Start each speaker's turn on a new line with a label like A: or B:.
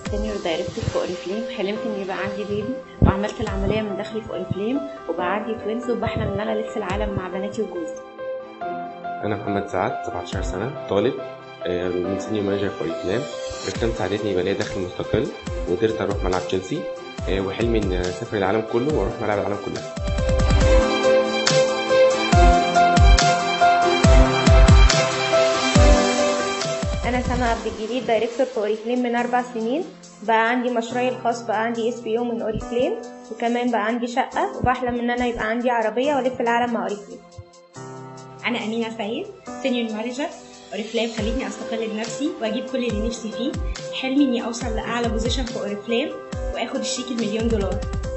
A: سينيور دايركتور في اوريفليم حلمت ان يبقى عندي بيبي وعملت العمليه من داخلي في اوريفليم وبقى عندي توينز وبحلم ان انا الف العالم مع بناتي وجوزي
B: انا محمد سعد 17 سنه طالب آه، من سينيور مانجر في اوريفلام اوريفلام ساعدتني يبقى ليا دخل مستقل وقدرت اروح ملعب تشيلسي آه، وحلمي ان اسافر العالم كله واروح ملاعب العالم كلها
C: انا سما عبد الجليل دايركتور في اوريفليم من اربع سنين بقى عندي مشروعي الخاص بقى عندي اس بي او من اوريفليم وكمان بقى عندي شقه وبحلم ان انا يبقى عندي عربيه والف العالم مع اوريفليم
D: انا امينه سيد سينيور مانجر اوريفلام خلتني استقل بنفسي واجيب كل اللي نفسي فيه حلمي اني اوصل لاعلى بوزيشن في اوريفلام واخد الشيك المليون دولار